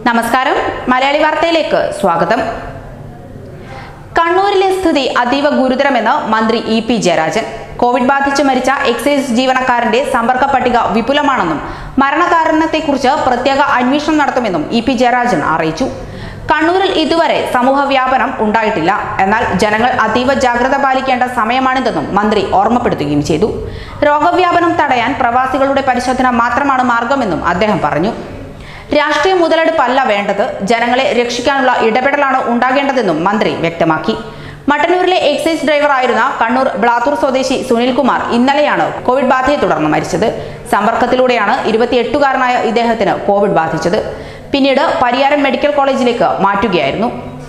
നമസ്കാരം മലയാളി വാർത്തയിലേക്ക് സ്വാഗതം കണ്ണൂരിലെ സ്ഥിതി അതീവ ഗുരുതരമെന്ന് മന്ത്രി ഇ പി ജയരാജൻ കോവിഡ് ബാധിച്ച് മരിച്ച എക്സൈസ് ജീവനക്കാരന്റെ സമ്പർക്ക പട്ടിക വിപുലമാണെന്നും മരണകാരണത്തെക്കുറിച്ച് പ്രത്യേക അന്വേഷണം നടത്തുമെന്നും ഇ പി ജയരാജൻ അറിയിച്ചു കണ്ണൂരിൽ ഇതുവരെ സമൂഹ വ്യാപനം ഉണ്ടായിട്ടില്ല എന്നാൽ ജനങ്ങൾ അതീവ ജാഗ്രത പാലിക്കേണ്ട സമയമാണിതെന്നും മന്ത്രി ഓർമ്മപ്പെടുത്തുകയും ചെയ്തു രോഗവ്യാപനം തടയാൻ പ്രവാസികളുടെ പരിശോധന മാത്രമാണ് മാർഗമെന്നും അദ്ദേഹം പറഞ്ഞു രാഷ്ട്രീയ മുതലെടുപ്പല്ല വേണ്ടത് ജനങ്ങളെ രക്ഷിക്കാനുള്ള ഇടപെടലാണ് ഉണ്ടാകേണ്ടതെന്നും മന്ത്രി വ്യക്തമാക്കി മട്ടന്നൂരിലെ എക്സൈസ് ഡ്രൈവറായിരുന്ന കണ്ണൂർ ബ്ലാത്തൂർ സ്വദേശി സുനിൽകുമാർ ഇന്നലെയാണ് കോവിഡ് ബാധയെ തുടർന്ന് മരിച്ചത് സമ്പർക്കത്തിലൂടെയാണ് ഇരുപത്തിയെട്ടുകാരനായ ഇദ്ദേഹത്തിന് കോവിഡ് ബാധിച്ചത് പിന്നീട് പരിയാരം മെഡിക്കൽ കോളേജിലേക്ക് മാറ്റുകയായിരുന്നു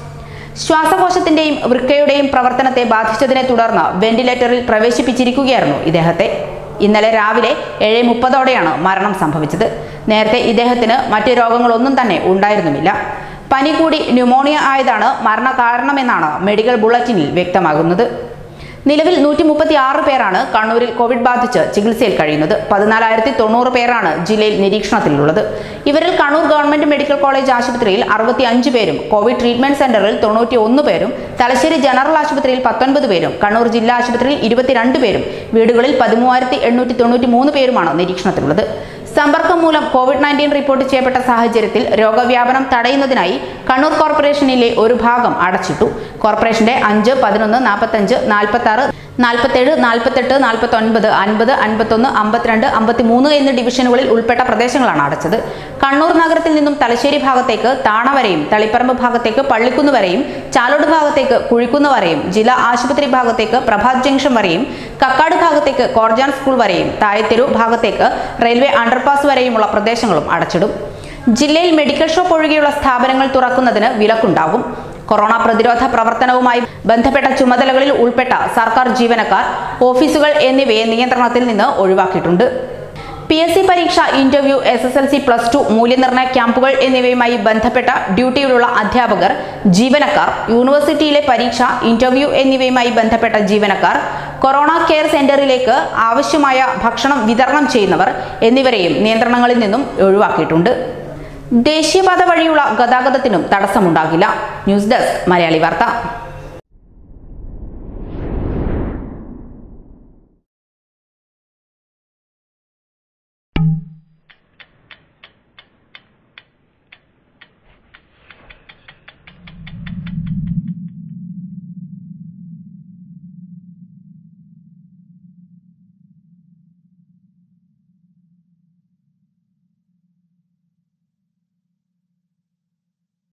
ശ്വാസകോശത്തിന്റെയും വൃക്കയുടെയും പ്രവർത്തനത്തെ ബാധിച്ചതിനെ തുടർന്ന് വെന്റിലേറ്ററിൽ പ്രവേശിപ്പിച്ചിരിക്കുകയായിരുന്നു ഇദ്ദേഹത്തെ ഇന്നലെ രാവിലെ ഏഴ് മുപ്പതോടെയാണ് മരണം സംഭവിച്ചത് നേരത്തെ ഇദ്ദേഹത്തിന് മറ്റ് രോഗങ്ങളൊന്നും തന്നെ ഉണ്ടായിരുന്നുമില്ല പനി കൂടി ന്യൂമോണിയ ആയതാണ് മരണകാരണമെന്നാണ് മെഡിക്കൽ ബുള്ളറ്റിനിൽ വ്യക്തമാകുന്നത് നിലവിൽ നൂറ്റി മുപ്പത്തി ആറ് പേരാണ് കണ്ണൂരിൽ കോവിഡ് ബാധിച്ച് ചികിത്സയിൽ കഴിയുന്നത് പതിനാലായിരത്തി തൊണ്ണൂറ് പേരാണ് ജില്ലയിൽ നിരീക്ഷണത്തിലുള്ളത് ഇവരിൽ കണ്ണൂർ ഗവൺമെന്റ് മെഡിക്കൽ കോളേജ് ആശുപത്രിയിൽ അറുപത്തി അഞ്ച് പേരും കോവിഡ് ട്രീറ്റ്മെന്റ് സെന്ററിൽ തൊണ്ണൂറ്റി ഒന്ന് പേരും തലശ്ശേരി ജനറൽ ആശുപത്രിയിൽ പത്തൊൻപത് പേരും കണ്ണൂർ ജില്ലാ ആശുപത്രിയിൽ ഇരുപത്തിരണ്ട് പേരും വീടുകളിൽ പതിമൂവായിരത്തി എണ്ണൂറ്റി തൊണ്ണൂറ്റി മൂന്ന് പേരുമാണ് നിരീക്ഷണത്തിലുള്ളത് സമ്പർക്കം മൂലം കോവിഡ് നയൻറ്റീൻ റിപ്പോർട്ട് ചെയ്യപ്പെട്ട സാഹചര്യത്തിൽ രോഗവ്യാപനം തടയുന്നതിനായി കണ്ണൂർ കോർപ്പറേഷനിലെ ഒരു ഭാഗം അടച്ചിട്ടു കോർപ്പറേഷന്റെ അഞ്ച് പതിനൊന്ന് നാൽപ്പത്തഞ്ച് നാൽപ്പത്തി ആറ് നാൽപ്പത്തേഴ് നാൽപ്പത്തെട്ട് നാൽപ്പത്തൊൻപത് അൻപത് അൻപത്തൊന്ന് അമ്പത്തിരണ്ട് അമ്പത്തിമൂന്ന് എന്നീ ഡിവിഷനുകളിൽ ഉൾപ്പെട്ട പ്രദേശങ്ങളാണ് അടച്ചത് കണ്ണൂർ നഗരത്തിൽ നിന്നും തലശ്ശേരി ഭാഗത്തേക്ക് താണ വരെയും തളിപ്പറമ്പ് ഭാഗത്തേക്ക് പള്ളിക്കുന്ന് വരെയും ചാലോട് ഭാഗത്തേക്ക് കുഴിക്കുന്ന് വരെയും ജില്ലാ ആശുപത്രി ഭാഗത്തേക്ക് പ്രഭാത് ജംഗ്ഷൻ വരെയും കക്കാട് ഭാഗത്തേക്ക് കോർജാൻ സ്കൂൾ വരെയും തായത്തെരു ഭാഗത്തേക്ക് റെയിൽവേ അണ്ടർപാസ് വരെയുമുള്ള പ്രദേശങ്ങളും അടച്ചിടും ജില്ലയിൽ മെഡിക്കൽ ഷോപ്പ് ഒഴികെയുള്ള സ്ഥാപനങ്ങൾ തുറക്കുന്നതിന് വിലക്കുണ്ടാകും കൊറോണ പ്രതിരോധ പ്രവർത്തനവുമായി ബന്ധപ്പെട്ട ചുമതലകളിൽ ഉൾപ്പെട്ട സർക്കാർ ജീവനക്കാർ ഓഫീസുകൾ എന്നിവയെ നിയന്ത്രണത്തിൽ നിന്ന് ഒഴിവാക്കിയിട്ടുണ്ട് പി എസ് സി പരീക്ഷ interview S S L C plus two മൂല്യനിർണ്ണയ ക്യാമ്പുകൾ എന്നിവയുമായി ബന്ധപ്പെട്ട ഡ്യൂട്ടിയിലുള്ള അധ്യാപകർ ജീവനക്കാർ യൂണിവേഴ്സിറ്റിയിലെ പരീക്ഷ ഇന്റർവ്യൂ എന്നിവയുമായി ബന്ധപ്പെട്ട ജീവനക്കാർ കൊറോണ കെയർ സെന്ററിലേക്ക് ആവശ്യമായ ഭക്ഷണം വിതരണം ചെയ്യുന്നവർ എന്നിവരെയും നിയന്ത്രണങ്ങളിൽ നിന്നും ഒഴിവാക്കിയിട്ടുണ്ട് ദേശീയപാത വഴിയുള്ള ഗതാഗതത്തിനും തടസ്സമുണ്ടാകില്ല ന്യൂസ് ഡെസ്ക് മലയാളി വാർത്ത